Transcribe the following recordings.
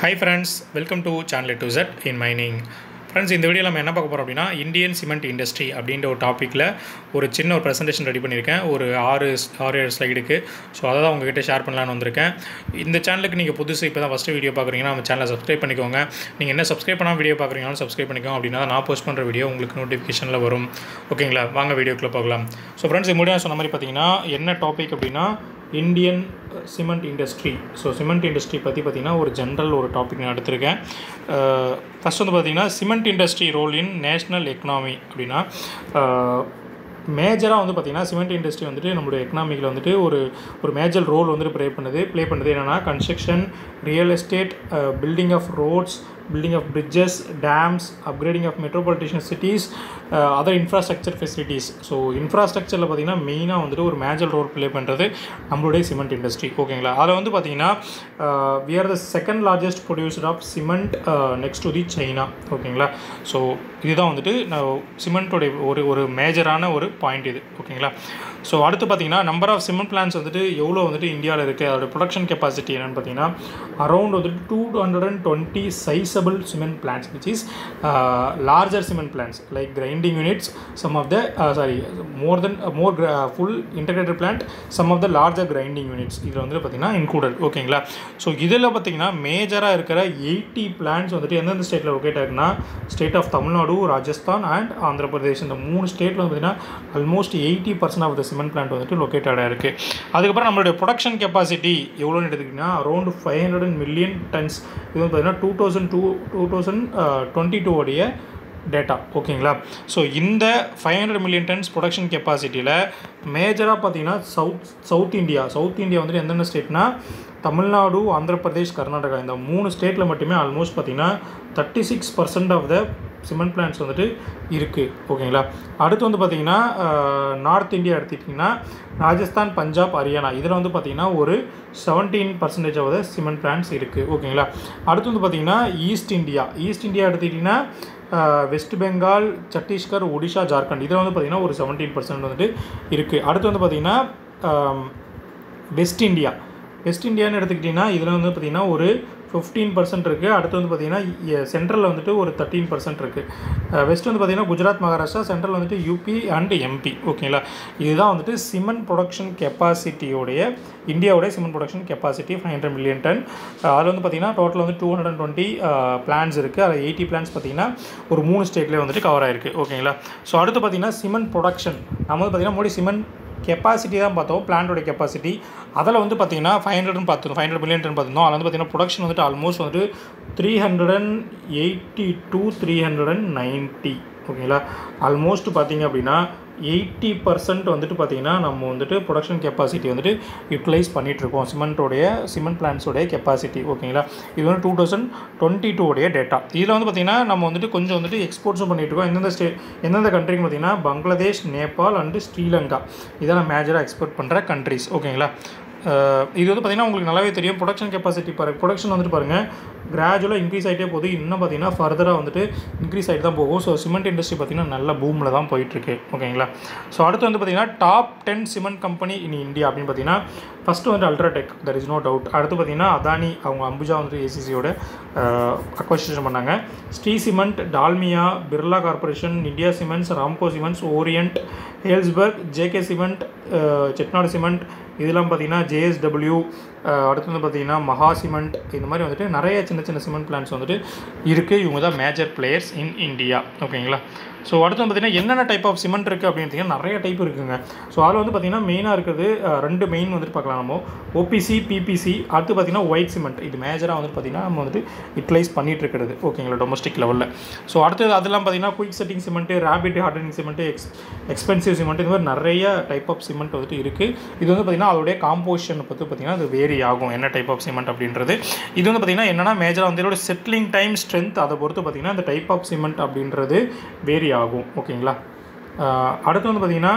Hi friends welcome to channel to jet in mining friends இந்த video நம்ம என்ன பார்க்க போகிறோம் அப்படின்னா இந்தியன் சிமெண்ட் இண்டஸ்ட்ரி அப்படின்ற ஒரு டாப்பிக்கில் ஒரு சின்ன ஒரு ப்ரெசன்டேஷன் ரெடி பண்ணியிருக்கேன் ஒரு ஆறு ஆறு ஏழு ஸ்லைடுக்கு ஸோ அதை தான் உங்ககிட்ட ஷேர் பண்ணலான்னு வந்திருக்கேன் இந்த சேனலுக்கு நீங்கள் புதுசு இப்போ தான் ஃபஸ்ட்டு வீடியோ பார்க்குறீங்கன்னா நம்ம சேனலை சப்ஸ்கிரைப் பண்ணிக்கோங்க நீங்கள் என்ன சப்ஸ்கிரைப் பண்ணால் வீடியோ பார்க்குறீங்கனாலும் சப்ஸ்கிரைப் பண்ணிக்கோங்க அப்படின்னா நான் போஸ்ட் பண்ணுற வீடியோ உங்களுக்கு நோட்டிஃபிகேஷனில் வரும் ஓகேங்களா வாங்க வீடியோக்குள்ளே பார்க்கலாம் ஸோ ஃப்ரெண்ட்ஸ் முடியாது சொன்ன மாதிரி பார்த்தீங்கன்னா என்ன டாபிக் அப்படின்னா Indian cement industry so cement industry பற்றி பார்த்திங்கன்னா ஒரு ஜென்ரல் ஒரு டாபிக் நான் எடுத்திருக்கேன் ஃபஸ்ட் வந்து பார்த்திங்கன்னா cement industry role in national economy அப்படின்னா மேஜராக வந்து பார்த்திங்கன்னா சிமெண்ட் இண்டஸ்ட்ரி வந்துட்டு நம்மளுடைய எக்கனாமிக்கில் வந்துட்டு ஒரு ஒரு மேஜர் ரோல் வந்துட்டு ப்ளே பண்ணுது ப்ளே பண்ணுது என்னென்னா construction real estate building of roads building of bridges, dams, upgrading of metropolitan cities, uh, other infrastructure facilities. So இன்ஃப்ராஸ்ட்ரக்சரில் பார்த்தீங்கன்னா மெயினாக வந்துட்டு ஒரு மேஜர் ரோல் ப்ளே பண்ணுறது நம்மளுடைய சிமெண்ட் இண்டஸ்ட்ரி ஓகேங்களா அதில் வந்து பார்த்தீங்கன்னா we are the second largest producer of cement next to the China ஓகேங்களா ஸோ இதுதான் வந்துட்டு சிமெண்ட்டோடைய ஒரு ஒரு மேஜரான ஒரு பாயிண்ட் இது ஓகேங்களா ஸோ அடுத்து பார்த்தீங்கன்னா நம்பர் ஆஃப் சிமெண்ட் பிளான்ஸ் வந்துட்டு எவ்வளோ வந்துட்டு இந்தியாவில் இருக்குது அதோட ப்ரொடக்ஷன் கெப்பாசிட்டி என்னென்னு பார்த்தீங்கன்னா அரௌண்ட் வந்துட்டு two hundred and twenty sizable cement plants which is larger cement plants like grinding units some of the sorry more then more full integrated plant some of the larger grinding units இதில் வந்துட்டு பார்த்தீங்கன்னா included ஓகேங்களா so இதில் பார்த்தீங்கன்னா மேஜராக இருக்கிற eighty plans வந்துட்டு எந்தெந்த ஸ்டேட்டில் லொக்கேட் ஆகுதுன்னா state of Tamil Nadu Rajasthan and Andhra Pradesh இந்த மூணு ஸ்டேட்டில் வந்து பார்த்தீங்கன்னா almost eighty percent of the cement plant வந்துட்டு லொக்கேட்டடாக இருக்குது அதுக்கப்புறம் நம்மளுடைய ப்ரொடக்ஷன் கெப்பாசிட்டி எவ்வளோன்னு எடுத்துக்கிட்டிங்கன்னா around five hundred million tons இது வந்து பார்த்தீங்கன்னா two thousand two two thousand twenty two உடைய டேட்டா ஓகேங்களா ஸோ இந்த five hundred million tons production கெப்பாசிட்டியில் மேஜராக பார்த்தீங்கன்னா south south India south India வந்துட்டு எந்தெந்த ஸ்டேட்னா தமிழ்நாடு ஆந்திர பிரதேஷ் கர்நாடகா இந்த மூணு ஸ்டேட்டில் மட்டுமே ஆல்மோஸ்ட் பார்த்தீங்கன்னா thirty six percent of the cement plants வந்துட்டு இருக்குது ஓகேங்களா அடுத்து வந்து பார்த்திங்கன்னா நார்த் இந்தியா எடுத்துக்கிட்டிங்கன்னா ராஜஸ்தான் பஞ்சாப் ஹரியானா இதில் வந்து பார்த்திங்கன்னா ஒரு seventeen percentage of the cement plants இருக்குது ஓகேங்களா அடுத்து வந்து பார்த்திங்கன்னா ஈஸ்ட் இந்தியா ஈஸ்ட் இந்தியா எடுத்துக்கிட்டிங்கன்னா வெஸ்ட் பெங்கால் சத்தீஸ்கர் ஒடிஷா ஜார்க்கண்ட் இதில் வந்து பார்த்திங்கன்னா ஒரு செவன்டீன் பர்சன்ட் வந்துட்டு இருக்குது அடுத்து வந்து பார்த்திங்கன்னா வெஸ்ட் இந்தியா வெஸ்ட் இந்தியான்னு எடுத்துக்கிட்டிங்கன்னா இதில் வந்து பார்த்திங்கன்னா ஒரு ஃபிஃப்டீன் பர்சன்ட் இருக்குது அடுத்து வந்து பார்த்திங்கன்னா சென்ட்ரலில் வந்துட்டு ஒரு தேர்ட்டீன் பர்சன்ட் இருக்குது வெஸ்ட் வந்து பார்த்திங்கன்னா குஜராத் மகாராஷ்டிரா சென்ட்ரல் வந்துட்டு யூபி அண்ட் எம்பி ஓகேங்களா இதுதான் வந்துட்டு சிமெண்ட் ப்ரொடக்ஷன் கெப்பாசிட்டியோடைய இந்தியாவுடைய cement production capacity five hundred million ton அதில் வந்து பார்த்திங்கன்னா டோட்டல் வந்து டூ ஹண்ட்ரட் டுவெண்ட்டி பிளான்ஸ் இருக்குது அதில் எயிட்டி பிளான்ஸ் பார்த்திங்கன்னா ஒரு மூணு ஸ்டேட்லேயே வந்துட்டு கவர் ஆயிருக்கு ஓகேங்களா ஸோ அடுத்து பார்த்திங்கன்னா சிமெண்ட் ப்ரொடக்ஷன் நம்ம வந்து பார்த்திங்கன்னா மோடி சிமெண்ட் கெப்பாசிட்டி தான் பார்த்தோம் பிளான்டோட கெப்பாசிட்டி அதில் வந்து பார்த்திங்கன்னா ஃபைவ் ஹண்ட்ரட்னு பார்த்துருந்தோம் ஃபைவ் ஹண்ட்ரட் மில்லியன் பார்த்துருந்தோம் அதில் வந்து பார்த்திங்கன்னா ப்ரொடக்ஷன் வந்துட்டு ஆல்மோஸ்ட் வந்துட்டு three hundred and eighty two three hundred and ninety ஓகேங்களா ஆல்மோஸ்ட் பார்த்திங்க அப்படின்னா எயிட்டி பர்சன்ட் வந்துட்டு பார்த்திங்கன்னா நம்ம வந்துட்டு ப்ரொடக்ஷன் கெப்பாசிட்டி வந்துட்டு யூட்டிலைஸ் பண்ணிகிட்ருக்கோம் சிமெண்ட்டோடைய சிமெண்ட் பிளான்ஸோடைய கெப்பாசிட்டி ஓகேங்களா இது வந்து டூ தௌசண்ட் டுவெண்ட்டி டூடைய டேட்டா இதில் வந்து பார்த்திங்கன்னா நம்ம வந்துட்டு கொஞ்சம் வந்துட்டு எக்ஸ்போர்ட்ஸும் பண்ணிகிட்ருக்கோம் எந்தெந்த ஸ்டே எந்தெந்த கண்ட்ரிக்கு பார்த்திங்கன்னா பங்களாதேஷ் நேபாள் அண்டு ஸ்ரீலங்கா இதெல்லாம் மேஜராக எக்ஸ்போர்ட் பண்ணுற கண்ட்ரிஸ் ஓகேங்களா இது வந்து பார்த்திங்கன்னா உங்களுக்கு நல்லாவே தெரியும் ப்ரொடக்ஷன் கெப்பாசிட்டி பாருங்கள் ப்ரொடக்ஷன் வந்துட்டு பாருங்கள் கிராஜுவலாக இன்க்ரீஸ் ஆகிட்டே போகுது இன்னும் பார்த்திங்கன்னா ஃபர்தராக வந்துட்டு இன்க்ரீஸ் ஆகிட்டு தான் போகும் ஸோ சிமெண்ட் இண்டஸ்ட்ரி பார்த்திங்கன்னா நல்ல பூமில் தான் போயிட்டுருக்கு ஓகேங்களா ஸோ அடுத்து வந்து பார்த்திங்கன்னா top ten cement company in India அப்படின்னு பார்த்தீங்கன்னா ஃபஸ்ட்டு வந்து UltraTech there is no doubt அடுத்து பார்த்திங்கன்னா அதானி அவங்க அம்புஜா வந்துட்டு ஏசிசியோட அக்வசிஷன் பண்ணாங்க Shree cement Dalmia Birla corporation India cements Ramco cements Orient Heidelberg JK cement Chettinad cement இதெல்லாம் பார்த்திங்கன்னா ஜேஎஸ்டபிள்யூ அடுத்து வந்து பார்த்திங்கன்னா மகா சிமெண்ட் இந்த மாதிரி வந்துட்டு நிறைய சின்ன சின்ன சிமெண்ட் பிளான்ஸ் வந்துட்டு இருக்குது இவங்க தான் மேஜர் பிளேயர்ஸ் இன் இந்தியா ஓகேங்களா ஸோ அடுத்து வந்து பார்த்திங்கன்னா என்னென்ன டைப் ஆஃப் சிமெண்ட் இருக்குது அப்படின்னு நிறைய டைப் இருக்குங்க ஸோ அதில் வந்து பார்த்திங்கன்னா மெயினாக இருக்கிறது ரெண்டு மெயின் வந்துட்டு பார்க்கலாம் நம்ம ஓபிசி பிபிசி அடுத்து பார்த்திங்கன்னா ஒயிட் சிமெண்ட் இது மேஜராக வந்துட்டு பார்த்திங்கன்னா நம்ம வந்துட்டு யூட்டிலைஸ் பண்ணிகிட்டு இருக்கிறது ஓகேங்களா டொமஸ்டிக் லெவலில் ஸோ அடுத்தது அதெல்லாம் பார்த்திங்கன்னா quick setting cement rapid hardening cement ex expensive cement இந்த மாதிரி நிறைய டைப் ஆஃப் சிமெண்ட் வந்துட்டு இருக்குது இது வந்து பார்த்திங்கன்னா அதோடைய காம்போசிஷன் பற்றி பார்த்திங்கன்னா அது வேரி ஆகும் என்ன டைப் ஆஃப் சிமெண்ட் அப்படின்றது இது வந்து பார்த்திங்கன்னா என்னென்னா மேஜராக வந்து இதோட செட்டிலிங் டைம் ஸ்ட்ரென்த் அதை பொறுத்து பார்த்திங்கன்னா இந்த டைப் ஆஃப் சிமெண்ட் அப்படின்றது வேரி ஆகும் ஓகேங்களா அடுத்து வந்து பார்த்திங்கன்னா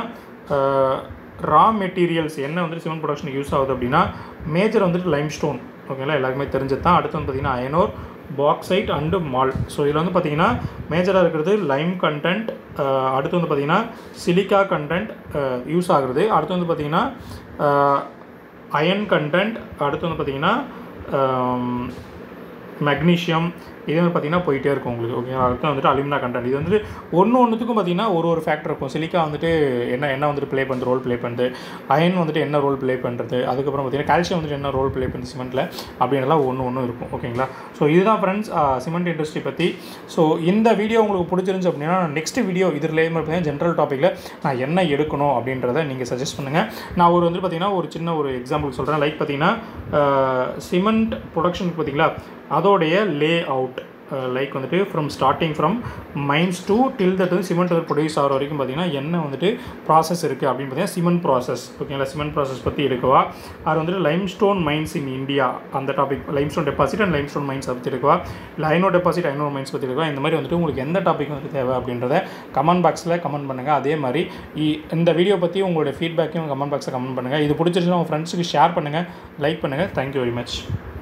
ரா மெட்டீரியல்ஸ் என்ன வந்துட்டு சிமெண்ட் ப்ரொடக்ஷனுக்கு யூஸ் ஆகுது அப்படின்னா மேஜர் வந்துட்டு லைம் ஸ்டோன் ஓகேங்களா எல்லாருக்குமே தெரிஞ்சது தான் அடுத்து வந்து பார்த்திங்கன்னா iron ore bauxite and marl so இதில் வந்து பார்த்திங்கன்னா மேஜராக இருக்கிறது லைம் கண்டென்ட் அடுத்து வந்து பார்த்திங்கன்னா சிலிக்கா கண்டென்ட் யூஸ் ஆகுறது அடுத்து வந்து பார்த்திங்கன்னா அயன் கண்டென்ட் அடுத்து வந்து பார்த்திங்கன்னா மெக்னீஷியம் இதே மாதிரி பார்த்தீங்கன்னா போயிட்டே இருக்கும் உங்களுக்கு ஓகேங்களா அதுக்கு வந்துட்டு அலுமினா கண்டென்ட் இது வந்துட்டு ஒன்று ஒன்றுத்துக்கும் பார்த்தீங்கன்னா ஒரு ஒரு ஃபேக்டர் இருக்கும் சிலிக்கா வந்துட்டு என்ன என்ன வந்துட்டு ப்ளே பண்ணுறது ரோல் ப்ளே பண்ணுது அயன் வந்துட்டு என்ன ரோல் ப்ளே பண்ணுறது அதுக்கப்புறம் பார்த்தீங்கன்னா கால்சியம் வந்துட்டு என்ன ரோல் ப்ளே பண்ணுது சிமெண்ட்டில் அப்படின்றலாம் ஒன்று ஒன்று இருக்கும் ஓகேங்களா ஸோ இதுதான் ஃப்ரெண்ட்ஸ் சிமெண்ட் இண்டஸ்ட்ரி பற்றி ஸோ இந்த வீடியோ உங்களுக்கு பிடிச்சிருந்துச்சு அப்படின்னா நெக்ஸ்ட் வீடியோ இது ரிலேட் பார்த்தீங்கன்னா ஜென்ரல் டாப்பிக்கில் நான் என்ன எடுக்கணும் அப்படின்றத நீங்கள் சஜஸ்ட் பண்ணுங்கள் நான் ஒரு வந்து பார்த்தீங்கன்னா ஒரு சின்ன ஒரு எக்ஸாம்பிள் சொல்கிறேன் லைக் பார்த்தீங்கன்னா சிமெண்ட் ப்ரொடக்ஷனுக்கு பார்த்தீங்களா அதோடைய லே அவுட் லைக் வந்துட்டு from starting from mines to till that வந்து சிமெண்ட் வந்து ப்ரொடியூஸ் ஆகிற வரைக்கும் பார்த்தீங்கன்னா என்ன வந்துட்டு ப்ராசஸ் இருக்குது அப்படின்னு பார்த்தீங்கன்னா சிமெண்ட் ப்ராசஸ் ஓகேங்களா சிமெண்ட் ப்ராசஸ் பற்றி எடுக்கவா அது வந்துட்டு limestone mines in India அந்த topic limestone deposit and limestone mines பற்றி எடுக்கவா இல்லை ஐநோ டெபாசிட் ஐநோ மைன்ஸ் பற்றி எடுக்கவா இந்த மாதிரி வந்துட்டு உங்களுக்கு எந்த டாபிக் வந்து தேவை அப்படின்றத கமெண்ட் பாக்ஸில் கமெண்ட் பண்ணுங்கள் அதே மாதிரி இ- இந்த வீடியோ பற்றி உங்களுடைய ஃபீட்பேக்கையும் கமெண்ட் பாக்ஸில் கமெண்ட் பண்ணுங்கள் இது பிடிச்சிருச்சுன்னா உங்கள் ஃப்ரெண்ட்ஸுக்கு ஷேர் பண்ணுங்கள் லைக் பண்ணுங்கள் தேங்க்யூ வெரி மச்